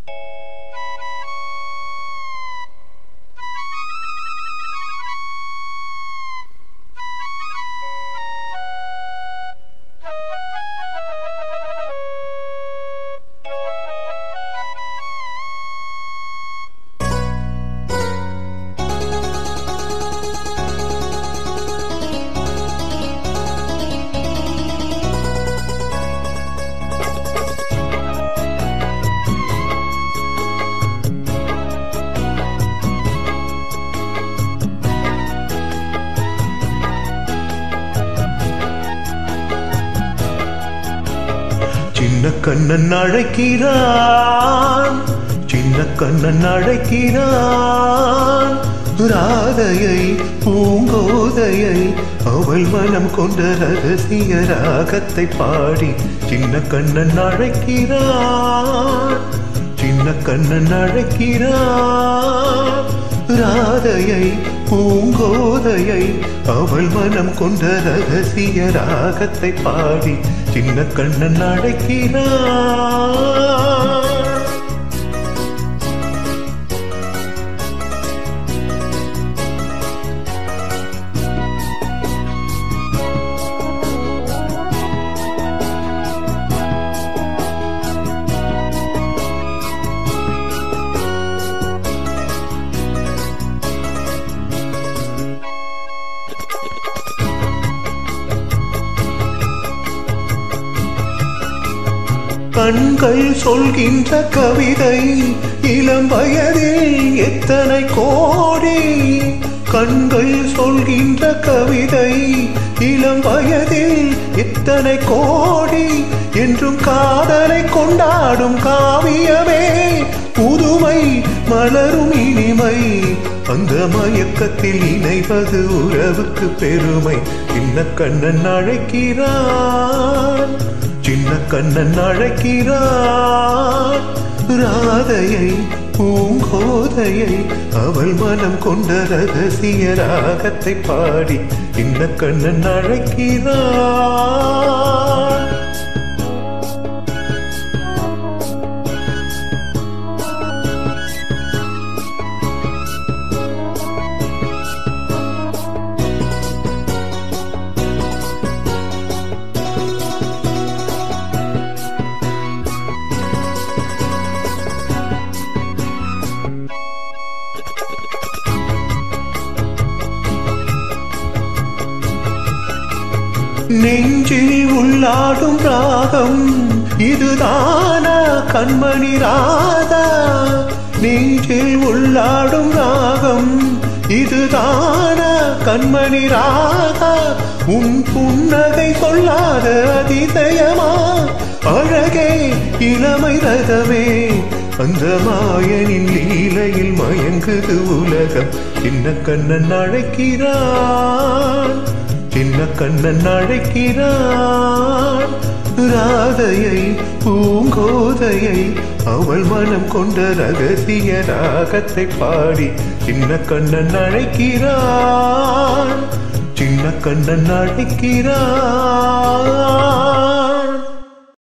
சின்ன கண்ணன் அழைக்கிறான் சின்ன கண்ணன் அழைக்கிறான் ராதையை பூங்கோதையை அவள் மனம் கொண்ட ரகசிய ராகத்தை பாடி சின்ன கண்ணன் அழைக்கிறான் சின்ன கண்ணன் அழைக்கிறான் ராதையை பூங்கோதையை அவள் மனம் கொண்ட ரகசிய ராகத்தை பாடி சின்ன கண்ணன் அழைக்கிறான் கண்கள் சொல்கின்ற கவிதை இளம் வயதில் எத்தனை கோடி கண்கள் சொல்கின்ற கவிதை இளம் வயதில் எத்தனை கோடி என்றும் காதலை கொண்டாடும் காவியமே புதுமை மலரும் இனிமை அந்த மயக்கத்தில் இணைவது உறவுக்கு பெருமை சின்ன கண்ணன் அழைக்கிறான் சின்ன கண்ணன் அழைக்கிறான் ராதையை பூங்கோதையை அவள் மனம் கொண்ட ரகசிய ராகத்தை பாடி சின்ன கண்ணன் அழைக்கிறான் நெஞ்சில் உள்ளாடும் ராகம் இதுதானா கண்மணி ராதா நெஞ்சில் உள்ளாடும் ராகம் இதுதானா கண்மணி ராதா உன் புன்னகை சொல்லாத அதிசயமா அழகே இளமை ரதமே அந்த மாயனின் லீலையில் மயங்குது உலகம் சின்ன கண்ணன் அழைக்கிறான் சின்ன கண்ணன் அழைக்கிறான் ராதையை பூங்கோதையை அவள் மனம் கொண்ட ரகசிய ராகத்தை பாடி சின்ன கண்ணன் அழைக்கிறான் சின்ன கண்ணன் அழைக்கிறான்